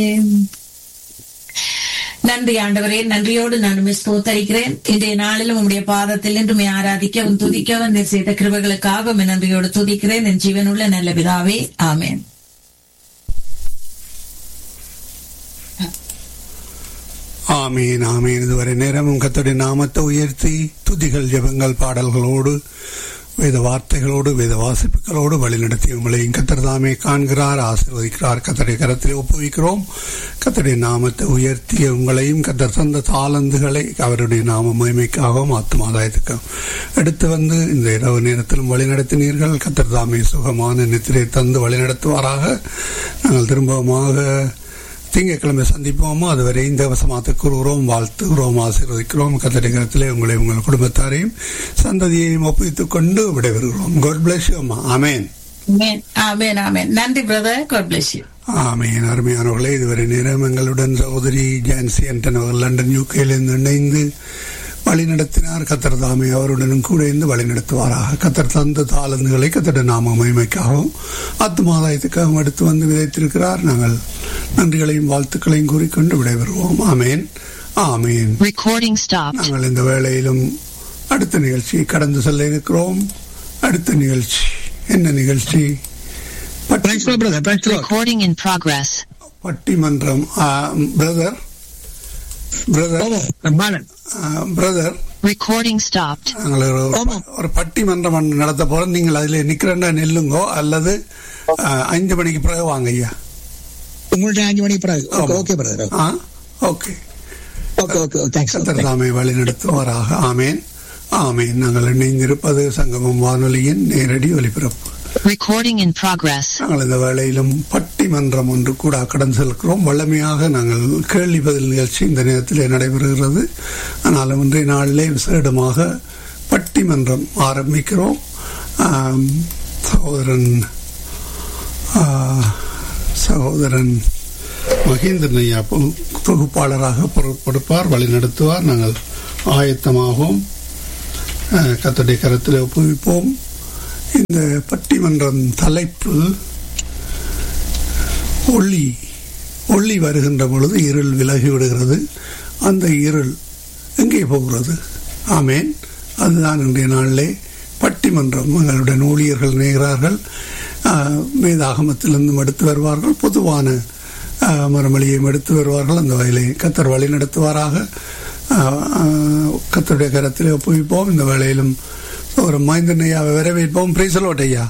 நன்றி ஆண்டவரே நன்றியோடு நான் உம்மை ஸ்தோத்தரிக்கிறேன் இன்றைய நாளிலும் உம்முடைய பாதத்தில் நின்று ஆராதிக்கவும் துதிக்கவும் நீர் செய்த கிருபைகளுக்காக உம்மை நன்றியோடு துதிக்கிறேன் என் ஜீவனுள்ள நல்ல பிதாவே ஆமென் ஆமீன் ஆமீன் இதுவரை நேரமும் கத்தோடைய நாமத்தை உயர்த்தி துதிகள் ஜெபங்கள் பாடல்களோடு வேத வார்த்தைகளோடு வேத வாசிப்புகளோடு வழிநடத்தி உங்களையும் கத்தர் தாமே காண்கிறார் ஆசீர்வதிக்கிறார் கத்தருடைய கரத்தில் ஒப்புவிக்கிறோம் கத்தருடைய நாமத்தை உயர்த்தி உங்களையும் கத்தர் தந்த தாளந்துகளை அவருடைய நாம மகிமைக்காகவும் ஆத்மாதாயத்துக்கும் எடுத்து வந்து இந்த இரவு நேரத்திலும் வழிநடத்தினீர்கள் கத்தர் தாமே சுகமான நித்திரை தந்து வழிநடத்துவாராக நாங்கள் திரும்பமாக திங்கட்கிழமை சந்திப்போமா அதுவரை இந்த வசமாத்த கூறுகிறோம் வாழ்த்துகிறோம் ஆசீர்வதிக்கிறோம் கத்தடிகரத்திலே உங்களை உங்கள் குடும்பத்தாரையும் சந்ததியையும் ஒப்புவித்துக் கொண்டு விடைபெறுகிறோம் காட் பிளஸ் அம்மா ஆமேன் ஆமென் ஆமென் ஆமென் நன்றி brother God bless you amen அருமையானவர்களே இதுவரை நேரம் எங்களுடன் சகோதரி ஜான்சி அண்டன் அவர்கள் லண்டன் யூகேலிருந்து இணைந்து வழி நடத்தினார் கத்தர் தாமே அவருடனும் கூட இருந்து வழி நடத்துவாராக கத்தர் தந்த தாளந்துகளை கத்தட நாம மகிமைக்காகவும் ஆத்மாதாயத்துக்காகவும் எடுத்து வந்து விதைத்திருக்கிறார் நாங்கள் நன்றிகளையும் வாழ்த்துக்களையும் கூறிக்கொண்டு விடைபெறுவோம் ஆமேன் ஆமேன் Recording stopped. நாங்கள் இந்த வேளையிலும் அடுத்த நிகழ்ச்சியை கடந்து செல்ல இருக்கிறோம் அடுத்த நிகழ்ச்சி என்ன நிகழ்ச்சி பட்டி- Praise the Lord, brother. Praise the Lord. Recording in progress. பட்டிமன்றம் பிரதர் பிரதர் ஆமா, பாலன். Brother Recording stopped. நாங்கள் ஒரு ஆமாம். ஒரு பட்டிமன்றம் ஒன்று நடத்த போறோம் நீங்கள் அதில் நிக்கிறேன்னா நெல்லுங்கோ அல்லது ஆ, அஞ்சு மணிக்கு பிறகு வாங்க ஐயா உங்கள்ட்ட அஞ்சு மணிக்கு பிறகு ஓகே ஆமா. ஓகே பிரதர் ஆ okay okay okay thanks Qatar தாமே வழி நடத்துவாராக ஆமேன் ஆமேன் நாங்கள் இணைந்திருப்பது சங்கமம் வானொலியின் நேரடி ஒலிபரப்பு Recording in progress. நாங்கள் இந்த வேளையிலும் பட்டிமன்றம் ஒன்று கூட கடந்து செல்கிறோம் வல்லமையாக நாங்கள் கேள்வி பதில் நிகழ்ச்சி இந்த நேரத்தில் நடைபெறுகிறது ஆனாலும் இன்றைய நாளிலே விசேடமாக பட்டிமன்றம் ஆரம்பிக்கிறோம் ஆம், சகோதரன் ஆ, சகோதரன் மகேந்திரன் ஐயா பொ- தொகுப்பாளராக பொறுப்பெடுப்பார் வழிநடத்துவார் நாங்கள் ஆயத்தமாகவும் கத்தடைய கரத்தில் ஒப்புவிப்போம் இந்த பட்டிமன்றம் தலைப்பு ஒளி ஒளி வருகின்ற பொழுது இருள் விலகி விடுகிறது அந்த இருள் எங்கே போகிறது ஆமேன் அதுதான் இன்றைய நாளிலே பட்டிமன்றம் எங்களுடன் ஊழியர்கள் நேகிறார்கள் ஆஹ், வேதாகமத்திலிருந்தும் எடுத்து வருவார்கள் பொதுவான ஆஹ், மறுமொழியையும் எடுத்து வருவார்கள் அந்த வயலை கத்தர் வழி நடத்துவாராக ஆஹ், ஆஹ், கத்தருடைய கரத்திலே ஒப்புவிப்போம் இந்த வேளையிலும் ஒரு மைந்தன் ஐயாவை வரவேற்போம் பிரைசலோட் ஐயா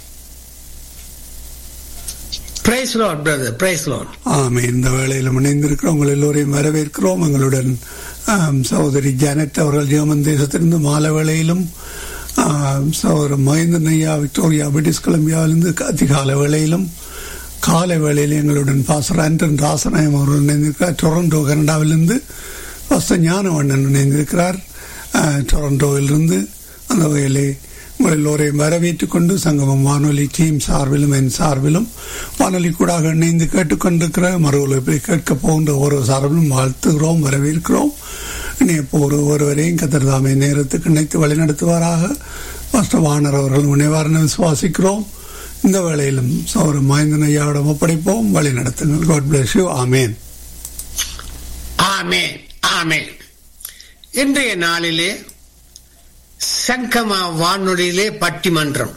praise lord brother praise lord ஆமே இந்த வேளையில் இணைந்திருக்கிறோம் உங்கள் எல்லோரையும் வரவேற்கிறோம் எங்களுடன் ஆம், சகோதரி ஜானட் அவர்கள் ஜெர்மன் தேசத்திலிருந்து மாலை வேளையிலும் ஆம், சகோதரர் மகேந்திரன் ஐயா விக்டோரியா பிரிட்டிஷ் கொலம்பியாவிலிருந்து அதிகாலை வேளையிலும் காலை வேளையில் எங்களுடன் பாசர் ஆண்டன் ராசநாயம் அவர்கள் இணைந்திருக்கிறார் டொரண்டோ கனடாவிலிருந்து வஸ்த ஞானவண்ணன் இணைந்திருக்கிறார் ஆ, டொரண்டோவிலிருந்து அந்த வகையிலே உங்கள் எல்லோரையும் வரவேற்றுக் கொண்டு சங்கமம் வானொலி டீம் சார்பிலும் என் சார்பிலும் வானொலி கூடாக இணைந்து கேட்டுக்கொண்டிருக்கிற மறு உழைப்பை கேட்க போகின்ற ஒரு சார்பிலும் வாழ்த்துகிறோம் வரவேற்கிறோம் இணைய போர் ஒருவரையும் கத்திரதாமை நேரத்துக்கு இணைத்து வழிநடத்துவாராக வாஸ்தவானர் அவர்கள் முனைவாரன விசுவாசிக்கிறோம் இந்த வேளையிலும் சௌர மாய்ந்தன் ஐயாவிடம் ஒப்படைப்போம் வழி நடத்துங்கள் God bless you amen amen amen இன்றைய நாளிலே சங்கமா வானொலியிலே பட்டிமன்றம்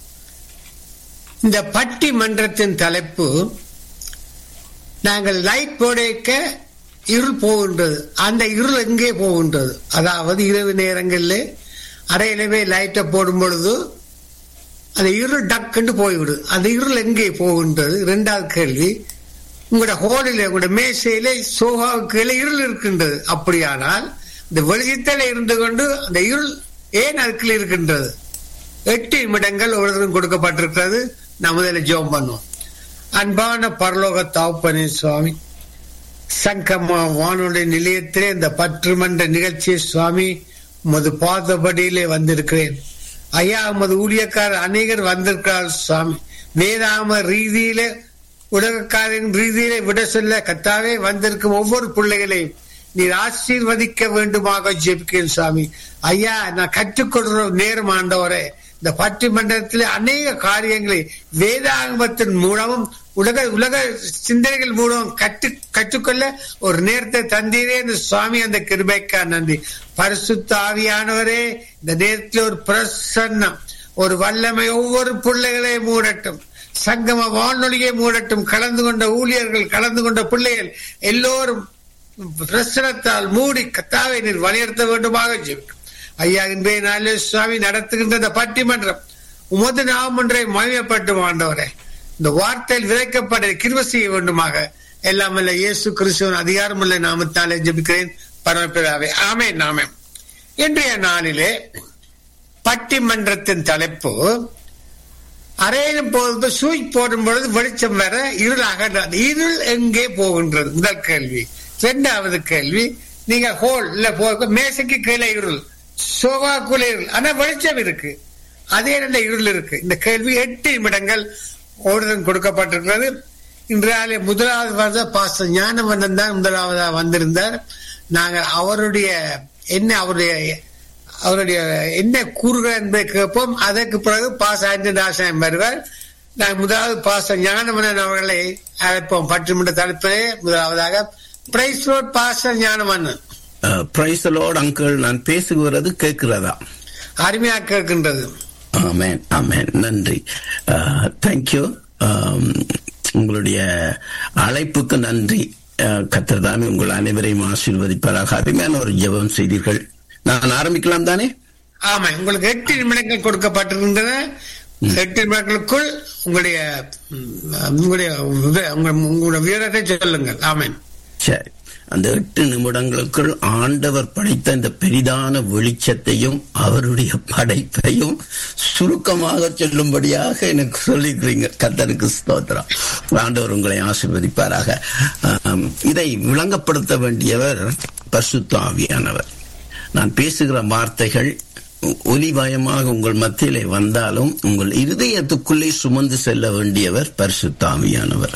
இந்த பட்டிமன்றத்தின் தலைப்பு நாங்கள் லைட் போடைக்க இருள் போகின்றது அந்த இருள் எங்கே போகின்றது அதாவது இரவு நேரங்களிலே அறையிலவே லைட்டை போடும் பொழுது அந்த இருள் டக்குன்னு போய்விடுது அந்த இருள் எங்கே போகின்றது இரண்டாவது கேள்வி உங்களோட ஹோலில் உங்களோட மேசையிலே சோகாவுக்கு கீழே இருள் இருக்கின்றது அப்படியானால் இந்த வெளிச்சத்தில் இருந்து கொண்டு அந்த இருள் ஏன் அதுக்குள்ள இருக்கின்றது எட்டு நிமிடங்கள் ஒருத்தரும் கொடுக்கப்பட்டிருக்கிறது நான் முதல்ல ஜோம் பண்ணுவோம் அன்பான பரலோக தாப்பனே சுவாமி சங்கமா வானொலி நிலையத்திலே இந்த பற்றுமன்ற நிகழ்ச்சியை சுவாமி உமது பாதபடியிலே வந்திருக்கிறேன் ஐயா உமது ஊழியக்காரர் அநேகர் வந்திருக்கிறார் சுவாமி வேதாம ரீதியிலே உலகக்காரின் ரீதியிலே விட சொல்ல கத்தாவே வந்திருக்கும் ஒவ்வொரு பிள்ளைகளையும் நீர் ஆசீர்வதிக்க வேண்டுமாக ஜெபிக்கிறேன் சுவாமி ஐயா நான் கற்றுக்கொள்ற நேரம் ஆண்டவரே இந்த பட்டிமன்றத்தில் அநேக காரியங்களை வேதாகமத்தின் மூலமும் உலக உலக சிந்தனைகள் மூலம் கற்று கற்றுக்கொள்ள ஒரு நேரத்தை தந்தீரே இந்த சுவாமி அந்த கிருபைக்கா நன்றி பரிசுத்த ஆவியானவரே இந்த நேரத்தில் ஒரு பிரசன்னம் ஒரு வல்லமை ஒவ்வொரு பிள்ளைகளை மூடட்டும் சங்கம வானொலியை மூடட்டும் கலந்து கொண்ட ஊழியர்கள் கலந்து கொண்ட பிள்ளைகள் எல்லோரும் பிரசனத்தால் மூடி கத்தாவை நீர் வலியுறுத்த வேண்டுமாக ஜெபிக்கும் ஐயா இன்றைய நாளில் சுவாமி நடத்துகின்ற இந்த பட்டிமன்றம் உமது நாம் ஒன்றை மகிமைப்பட்டும் ஆண்டவரே இந்த வார்த்தையில் விதைக்கப்பட கிருவ செய்ய வேண்டுமாக எல்லாம் வல்ல இயேசு கிறிஸ்துவன் அதிகாரமுள்ள நாமத்தாலே ஜெபிக்கிறேன் பரமபிதாவே ஆமே நாமே இன்றைய நாளிலே பட்டிமன்றத்தின் தலைப்பு அறையிலும் போது சூய் போடும் பொழுது வெளிச்சம் வர இருள் அகன்றது இருள் எங்கே போகின்றது முதல் கேள்வி இரண்டாவது கேள்வி நீங்க ஹோல் இல்ல போ- மேசைக்கு கீழே இருள் சோபாக்குள்ள இருள் ஆனா வெளிச்சம் இருக்கு அதே நல்ல இருள் இருக்கு இந்த கேள்வி எட்டு நிமிடங்கள் ஓடுதல் கொடுக்கப்பட்டிருக்கிறது இன்றைய முதலாவது வருத பாச ஞானவந்தன் தான் முதலாவதா வந்திருந்தார் நாங்கள் அவருடைய என்ன அவருடைய அவருடைய என்ன கூறுகள் என்பதை கேட்போம் அதற்கு பிறகு பாச ஆண்டனாசனம் வருவார் நான் முதலாவது பாச ஞானமன்னன் அவர்களை அழைப்போம் பட்டிமன்ற தலைப்பிலே முதலாவதாக பிரைஸ் ரோட் பாச ஞானமன்னன் பிரைசலோடு அங்கிள் நான் பேசுகிறது கேட்கிறதா அருமையா கேட்கின்றது ஆமேன் ஆமேன் நன்றி தேங்க்யூ உங்களுடைய அழைப்புக்கு நன்றி கத்திரதாமே உங்கள் அனைவரையும் ஆசீர்வதிப்பதாக அருமையான ஒரு ஜெபம் செய்தீர்கள் நான் ஆரம்பிக்கலாம் தானே ஆமா உங்களுக்கு எட்டு நிமிடங்கள் கொடுக்கப்பட்டிருக்கின்றன எட்டு நிமிடங்களுக்குள் உங்களுடைய ம், உங்களுடைய வி- உங்க- உங்களுடைய வீரத்தை சொல்லுங்கள் ஆமேன் சரி அந்த எட்டு நிமிடங்களுக்குள் ஆண்டவர் படைத்த இந்த பெரிதான வெளிச்சத்தையும் அவருடைய படைப்பையும் சுருக்கமாக சொல்லும்படியாக எனக்கு சொல்லிக்கிறீங்க கத்தருக்கு ஸ்தோத்திரம் ஆண்டவர் உங்களை ஆசீர்வதிப்பாராக ஆம், இதை விளங்கப்படுத்த வேண்டியவர் பரிசுத்த ஆவியானவர் நான் பேசுகிற வார்த்தைகள் ஒலிவயமாக உங்கள் மத்தியிலே வந்தாலும் உங்கள் இருதயத்துக்குள்ளே சுமந்து செல்ல வேண்டியவர் பரிசுத்த ஆவியானவர்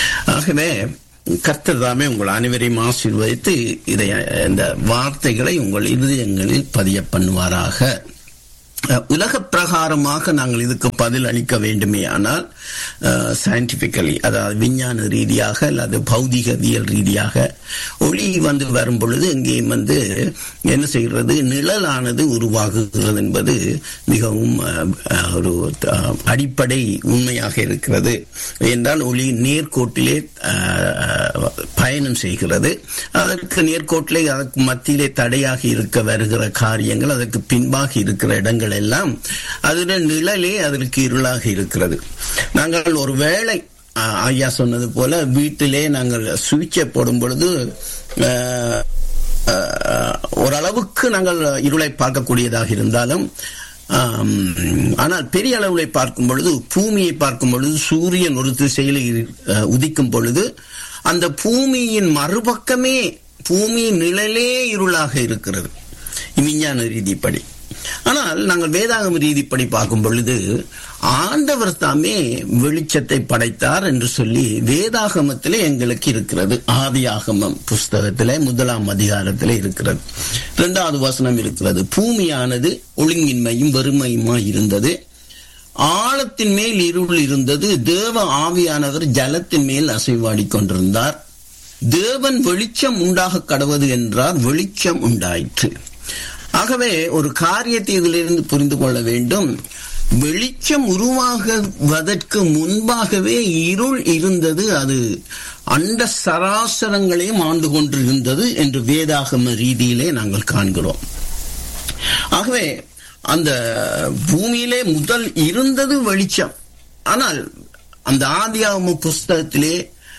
ஆகவே கர்த்தர் தாமே உங்கள் அனைவரையும் ஆசீர்வதித்து இதை இந்த வார்த்தைகளை உங்கள் இருதயங்களில் பதிய பண்ணுவாராக அஹ், உலக பிரகாரமாக நாங்கள் இதுக்கு பதில் அளிக்க வேண்டுமே ஆனால் சயின்டிபிக்கலி அதாவது விஞ்ஞான ரீதியாக அல்லது பௌதிகவியல் ரீதியாக ஒளி வந்து வரும் பொழுது இங்கேயும் வந்து என்ன செய்கிறது நிழலானது உருவாகுகிறது என்பது மிகவும் அஹ், அஹ், ஒரு அஹ், அடிப்படை உண்மையாக இருக்கிறது என்றால் ஒளி நேர்கோட்டிலே அஹ், பயணம் செய்கிறது அதற்கு நேர்கோட்டிலே அதற்கு மத்தியிலே தடையாக இருக்க வருகிற காரியங்கள் அதற்கு பின்பாக இருக்கிற இடங்கள் எல்லாம் அதில் நிழலே அதற்கு இருளாக இருக்கிறது நாங்கள் ஒரு வேளை அஹ், ஐயா சொன்னது போல வீட்டிலே நாங்கள் சுவிட்சை போடும் பொழுது அஹ், அஹ், ஓரளவுக்கு நாங்கள் இருளை பார்க்கக்கூடியதாக இருந்தாலும் ஆம், ஆனால் பெரிய அளவில் பார்க்கும் பொழுது பூமியை பார்க்கும் பொழுது சூரியன் ஒரு திசையில் இரு- அஹ், உதிக்கும் பொழுது அந்த பூமியின் மறுபக்கமே பூமியின் நிழலே இருளாக இருக்கிறது விஞ்ஞான ரீதிப்படி ஆனால் நாங்கள் வேதாகம ரீதிப்படி பார்க்கும் பொழுது ஆண்டவர் தாமே வெளிச்சத்தை படைத்தார் என்று சொல்லி வேதாகமத்திலே எங்களுக்கு இருக்கிறது ஆதியாகமம் புஸ்தகத்திலே முதலாம் அதிகாரத்திலே இருக்கிறது இரண்டாவது வசனம் இருக்கிறது பூமியானது ஒழுங்கின்மையும் வெறுமையுமாய் இருந்தது ஆழத்தின் மேல் இருள் இருந்தது தேவ ஆவியானவர் ஜலத்தின் மேல் அசைவாடிக் கொண்டிருந்தார் தேவன் வெளிச்சம் உண்டாக கடவது என்றார் வெளிச்சம் உண்டாயிற்று ஆகவே ஒரு காரியத்தை இதிலிருந்து புரிந்து கொள்ள வேண்டும் வெளிச்சம் உருவாகுவதற்கு முன்பாகவே இருள் இருந்தது அது அண்ட சராசரங்களையும் ஆண்டு கொண்டிருந்தது என்று வேதாகம ரீதியிலே நாங்கள் காண்கிறோம் ஆகவே அந்த பூமியிலே முதல் இருந்தது வெளிச்சம் ஆனால் அந்த ஆதியாகம புஸ்தகத்திலே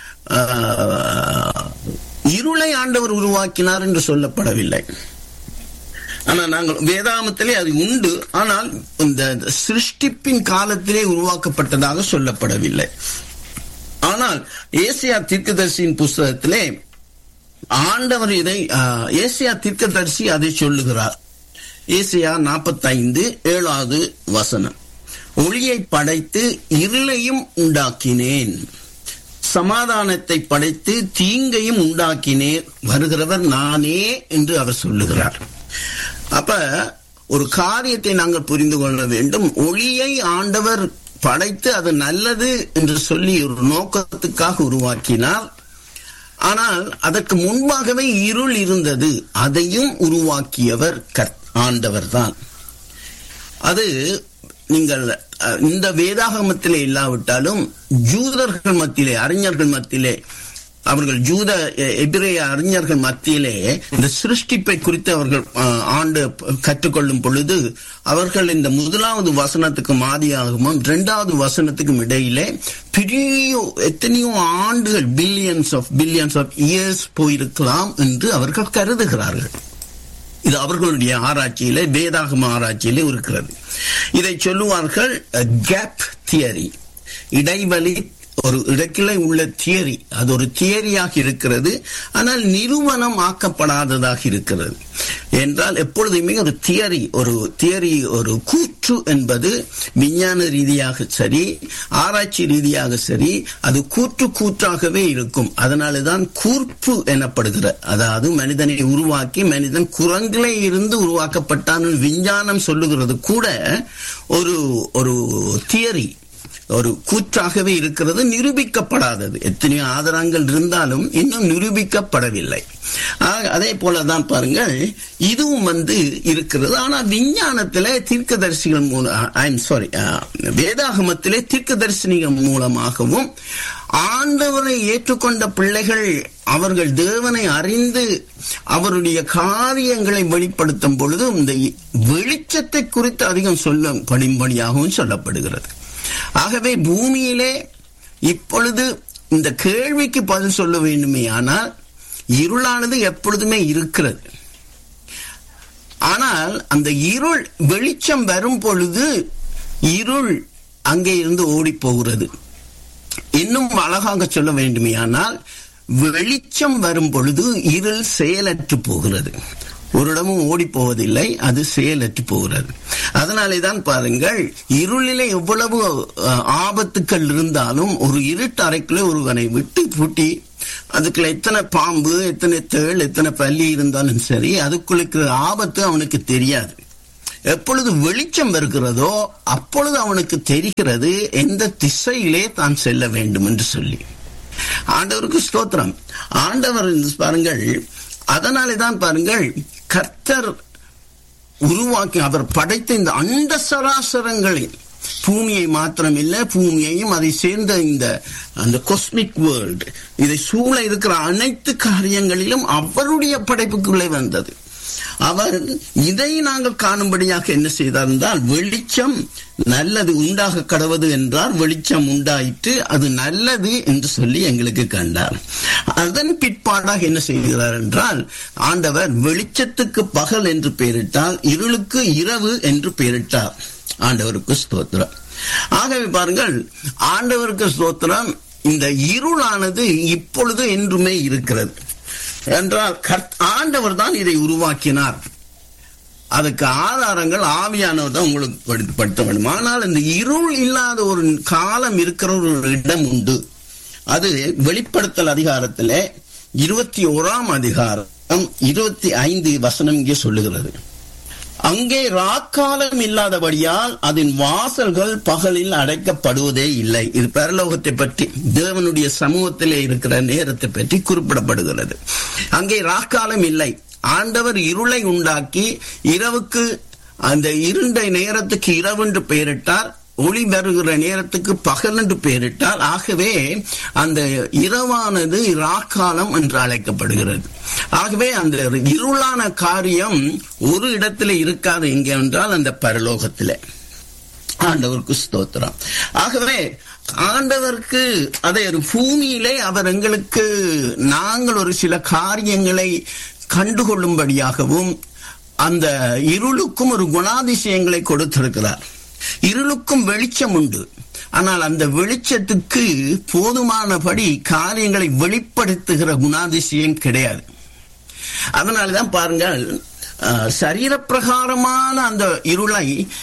ஆஹ், இருளை ஆண்டவர் உருவாக்கினார் என்று சொல்லப்படவில்லை ஆனால் நாங்கள் வேதாமத்திலே அது உண்டு ஆனால் இந்த சிருஷ்டிப்பின் காலத்திலே உருவாக்கப்பட்டதாக சொல்லப்படவில்லை ஆனால் ஏசியா தீர்க்கதரிசியின் புஸ்தகத்திலே ஆண்டவர் இதை ஆஹ், ஏசியா தீர்க்கதரிசி அதை சொல்லுகிறார் ஏசியா நாற்பத்தைந்து ஏழாவது வசனம் ஒளியை படைத்து இருளையும் உண்டாக்கினேன் சமாதானத்தை படைத்து தீங்கையும் உண்டாக்கினேன் வருகிறவர் நானே என்று அவர் சொல்லுகிறார் அப்ப ஒரு காரியத்தை நாங்கள் புரிந்து கொள்ள வேண்டும் ஒளியை ஆண்டவர் படைத்து அது நல்லது என்று சொல்லி ஒரு நோக்கத்துக்காக உருவாக்கினார் ஆனால் அதற்கு முன்பாகவே இருள் இருந்தது அதையும் உருவாக்கியவர் ஆண்டவர் தான் அது நீங்கள் அஹ், இந்த வேதாகமத்திலே இல்லாவிட்டாலும் ஜூதர்கள் மத்தியிலே அறிஞர்கள் மத்தியிலே அவர்கள் ஜூத எ- எபிரேய அறிஞர்கள் மத்தியிலே இந்த சிருஷ்டிப்பை குறித்து அவர்கள் அஹ், ஆண்டு ப- கற்றுக்கொள்ளும் பொழுது அவர்கள் இந்த முதலாவது வசனத்துக்கு மாதியாகவும் இரண்டாவது வசனத்துக்கும் இடையிலே பெரிய எத்தனையோ ஆண்டுகள் billions of billions of years போயிருக்கலாம் என்று அவர்கள் கருதுகிறார்கள் இது அவர்களுடைய ஆராய்ச்சியிலே வேதாகம ஆராய்ச்சியிலே இருக்கிறது இதை சொல்லுவார்கள் கேப் தியரி இடைவெளி ஒரு இடக்கிலே உள்ள தியரி அது ஒரு தியரியாக இருக்கிறது ஆனால் நிரூபணம் ஆக்கப்படாததாக இருக்கிறது என்றால் எப்பொழுதுமே ஒரு தியரி ஒரு தியரி ஒரு கூற்று என்பது விஞ்ஞான ரீதியாக சரி ஆராய்ச்சி ரீதியாக சரி அது கூற்று கூற்றாகவே இருக்கும் அதனாலதான் கூர்ப்பு எனப்படுகிற அதாவது மனிதனை உருவாக்கி மனிதன் குரங்கிலே இருந்து உருவாக்கப்பட்டான் விஞ்ஞானம் சொல்லுகிறது கூட ஒரு ஒரு தியரி ஒரு கூற்றாகவே இருக்கிறது நிரூபிக்கப்படாதது எத்தனையோ ஆதாரங்கள் இருந்தாலும் இன்னும் நிரூபிக்கப்படவில்லை ஆக, அதே போலதான் பாருங்கள் இதுவும் வந்து இருக்கிறது ஆனா விஞ்ஞானத்திலே தீர்க்கதரிசிகள் மூலம் ஐ எம் சாரி வேதாகமத்திலே தீர்க்கதரிசிகள் மூலமாகவும் ஆண்டவரை ஏற்றுக்கொண்ட பிள்ளைகள் அவர்கள் தேவனை அறிந்து அவருடைய காரியங்களை வெளிப்படுத்தும் பொழுது இந்த வெளிச்சத்தை குறித்து அதிகம் சொல்லப்படும்படியாகவும் சொல்லப்படுகிறது ஆகவே பூமியிலே இப்பொழுது இந்த கேள்விக்கு பதில் சொல்ல வேண்டுமே ஆனால் இருளானது எப்பொழுதுமே இருக்கிறது ஆனால் அந்த இருள் வெளிச்சம் வரும் பொழுது இருள் அங்கே இருந்து ஓடி போகிறது இன்னும் அழகாக சொல்ல வேண்டுமேயானால் வெளிச்சம் வரும் பொழுது இருள் செயலற்று போகிறது ஒரு இடமும் ஓடி போவதில்லை அது செயலற்று போகிறது அதனாலே தான் பாருங்கள் இருளிலே எவ்வளவு அஹ், ஆபத்துக்கள் இருந்தாலும் ஒரு இருட்டு அறைக்குள்ளே ஒருவனை விட்டு பூட்டி அதுக்குள்ள எத்தனை பாம்பு எத்தனை தேள் எத்தனை பள்ளி இருந்தாலும் சரி அதுக்குள்ள இருக்கிற ஆபத்து அவனுக்கு தெரியாது எப்பொழுது வெளிச்சம் வருகிறதோ அப்பொழுது அவனுக்கு தெரிகிறது எந்த திசையிலே தான் செல்ல வேண்டும் என்று சொல்லி ஆண்டவருக்கு ஸ்தோத்திரம் ஆண்டவர் பாருங்கள் அதனாலே தான் பாருங்கள் கர்த்தர் உருவாக்கி அவர் படைத்த இந்த அண்ட சராசரங்களை பூமியை மாத்திரமில்ல பூமியையும் அதை சேர்ந்த இந்த அந்த கொஸ்மிக் வேர்ல்டு இதை சூழ இருக்கிற அனைத்து காரியங்களிலும் அவருடைய படைப்புக்குள்ளே வந்தது அவர் இதை நாங்கள் காணும்படியாக என்ன செய்தார் என்றால் வெளிச்சம் நல்லது உண்டாக கடவது என்றால் வெளிச்சம் உண்டாயிற்று அது நல்லது என்று சொல்லி எங்களுக்கு கண்டார் அதன் பிற்பாடாக என்ன செய்கிறார் என்றால் ஆண்டவர் வெளிச்சத்துக்கு பகல் என்று பெயரிட்டால் இருளுக்கு இரவு என்று பெயரிட்டார் ஆண்டவருக்கு ஸ்தோத்திரம் ஆகவே பாருங்கள் ஆண்டவருக்கு ஸ்தோத்திரம் இந்த இருளானது இப்பொழுது என்றுமே இருக்கிறது என்றால் கர்த்- ஆண்டவர் தான் இதை உருவாக்கினார் அதுக்கு ஆதாரங்கள் ஆவியானவர் தான் உங்களுக்கு படுத்த- படுத்த வேண்டும் ஆனால் இந்த இருள் இல்லாத ஒரு காலம் இருக்கிற ஒரு இடம் உண்டு அது வெளிப்படுத்தல் அதிகாரத்திலே இருபத்தி ஓராம் அதிகாரம் இருபத்தி ஐந்து வசனம் இங்கே சொல்லுகிறது அங்கே ராக்காலம் இல்லாதபடியால் அதன் வாசல்கள் பகலில் அடைக்கப்படுவதே இல்லை இது பரலோகத்தை பற்றி தேவனுடைய சமூகத்திலே இருக்கிற நேரத்தை பற்றி குறிப்பிடப்படுகிறது அங்கே ராக்காலம் இல்லை ஆண்டவர் இருளை உண்டாக்கி இரவுக்கு அந்த இருண்ட நேரத்துக்கு இரவென்று பெயரிட்டார் ஒளி வருகிற நேரத்துக்கு பகல் என்று பெயரிட்டார் ஆகவே அந்த இரவானது ராக்காலம் என்று அழைக்கப்படுகிறது ஆகவே அந்த இருளான காரியம் ஒரு இடத்துல இருக்காது எங்கே என்றால் அந்த பரலோகத்திலே ஆண்டவருக்கு ஸ்தோத்திரம் ஆகவே ஆண்டவருக்கு அதை ஒரு பூமியிலே அவர் எங்களுக்கு நாங்கள் ஒரு சில காரியங்களை கண்டுகொள்ளும்படியாகவும் அந்த இருளுக்கும் ஒரு குணாதிசயங்களை கொடுத்திருக்கிறார் இருளுக்கும் வெளிச்சம் உண்டு ஆனால் அந்த வெளிச்சத்துக்கு போதுமானபடி காரியங்களை வெளிப்படுத்துகிற குணாதிசயம் கிடையாது அதனாலதான் பாருங்கள் அஹ், சரீரப்பிரகாரமான அந்த இருளை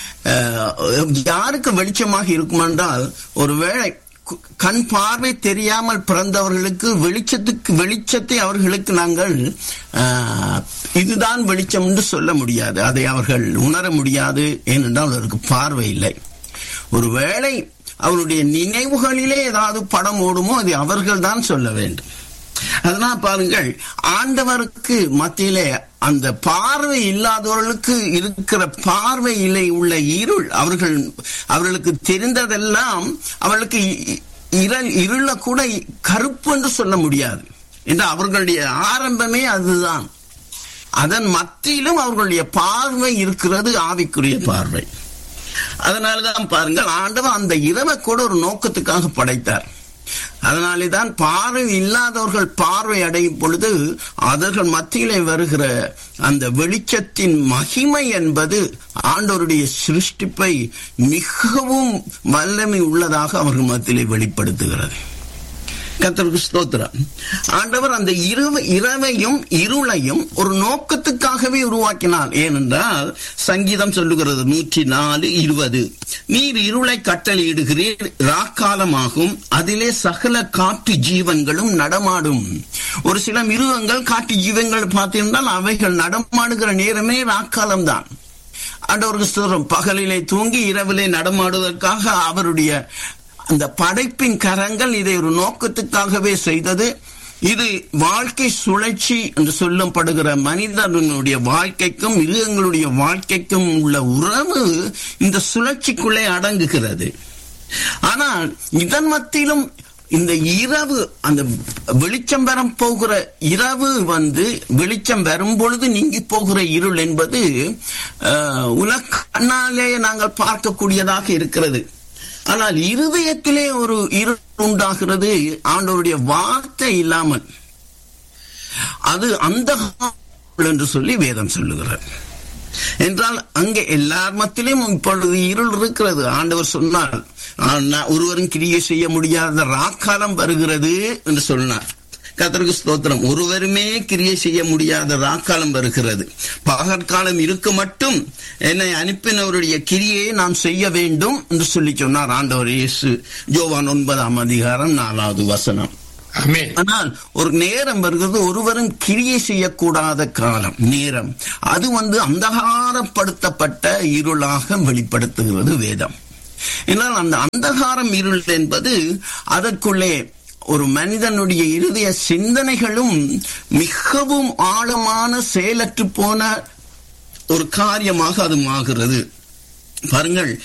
அஹ், யாருக்கு வெளிச்சமாக இருக்கும் என்றால் ஒருவேளை கு- கண் பார்வை தெரியாமல் பிறந்தவர்களுக்கு வெளிச்சத்துக்கு வெளிச்சத்தை அவர்களுக்கு நாங்கள் அஹ், இதுதான் வெளிச்சம் என்று சொல்ல முடியாது அதை அவர்கள் உணர முடியாது ஏனென்றால் அவர்களுக்கு பார்வை இல்லை ஒருவேளை அவருடைய நினைவுகளிலே ஏதாவது படம் ஓடுமோ அது அவர்கள் தான் சொல்ல வேண்டும் அதனால் பாருங்கள் ஆண்டவருக்கு மத்தியிலே அந்த பார்வை இல்லாதவர்களுக்கு இருக்கிற பார்வையிலே உள்ள இருள் அவர்கள் அவர்களுக்கு தெரிந்ததெல்லாம் அவர்களுக்கு இ- இருள் இருள கூட கருப்பு என்று சொல்ல முடியாது என்று அவர்களுடைய ஆரம்பமே அதுதான் அதன் மத்தியிலும் அவர்களுடைய பார்வை இருக்கிறது ஆவிக்குரிய பார்வை அதனாலதான் பாருங்கள் ஆண்டவர் அந்த இரவை கூட ஒரு நோக்கத்துக்காக படைத்தார் அதனாலே தான் பார்வை இல்லாதவர்கள் பார்வை அடையும் பொழுது அவர்கள் மத்தியிலே வருகிற அந்த வெளிச்சத்தின் மகிமை என்பது ஆண்டவருடைய சிருஷ்டிப்பை மிகவும் வல்லமை உள்ளதாக அவர்கள் மத்தியிலே வெளிப்படுத்துகிறது கர்த்தருக்கு ஸ்தோத்திரம் ஆண்டவர் அந்த இரவு இரவையும் இருளையும் ஒரு நோக்கத்துக்காகவே உருவாக்கினார் ஏனென்றால் சங்கீதம் சொல்லுகிறது நூற்றி நாலு இருபது நீர் இருளை கட்டளையிடுகிறீர் ராக்காலமாகும் அதிலே சகல காட்டு ஜீவன்களும் நடமாடும் ஒரு சில மிருகங்கள் காட்டு ஜீவன்கள் பார்த்திருந்தால் அவைகள் நடமாடுகிற நேரமே ராக்காலம்தான் ஆண்டவருக்கு ஸ்தோத்திரம் பகலிலே தூங்கி இரவிலே நடமாடுவதற்காக அவருடைய அந்த படைப்பின் கரங்கள் இதை ஒரு நோக்கத்துக்காகவே செய்தது இது வாழ்க்கை சுழற்சி என்று சொல்லப்படுகிற மனிதனுடைய வாழ்க்கைக்கும் மிருகங்களுடைய வாழ்க்கைக்கும் உள்ள உறவு இந்த சுழற்சிக்குள்ளே அடங்குகிறது ஆனால் இதன் மத்தியிலும் இந்த இரவு அந்த வெளிச்சம் வர போகிற இரவு வந்து வெளிச்சம் வரும் பொழுது நீங்கி போகிற இருள் என்பது அஹ், உலக கண்ணாலே நாங்கள் பார்க்கக்கூடியதாக இருக்கிறது ஆனால் இருதயத்திலே ஒரு இருள் உண்டாகிறது ஆண்டவருடைய வார்த்தை இல்லாமல் அது அந்த என்று சொல்லி வேதம் சொல்லுகிறார் என்றால் அங்கே எல்லார் மத்தியிலும் இப்பொழுது இருள் இருக்கிறது ஆண்டவர் சொன்னார் ஆனா, ஒருவரும் கிரியை செய்ய முடியாத ராக்காலம் வருகிறது என்று சொன்னார் கத்தருக்கு ஸ்தோத்திரம் ஒருவருமே கிரியை செய்ய முடியாத ராக்காலம் வருகிறது பகற்காலம் இருக்க மட்டும் என்னை அனுப்பினவருடைய கிரியை நாம் செய்ய வேண்டும் என்று சொல்லி சொன்னார் ஆண்டவர் இயேசு ஜோவான் ஒன்பதாம் அதிகாரம் நாலாவது வசனம் ஆமென் ஆனால் ஒரு நேரம் வருகிறது ஒருவரும் கிரியை செய்யக்கூடாத காலம் நேரம் அது வந்து அந்தகாரப்படுத்தப்பட்ட இருளாக வெளிப்படுத்துகிறது வேதம் என்றால் அந்த அந்தகாரம் இருள் என்பது அதற்குள்ளே ஒரு மனிதனுடைய இருதய சிந்தனைகளும் மிகவும் ஆழமான செயலற்று போன ஒரு காரியமாக அது ஆகிறது பாருங்கள்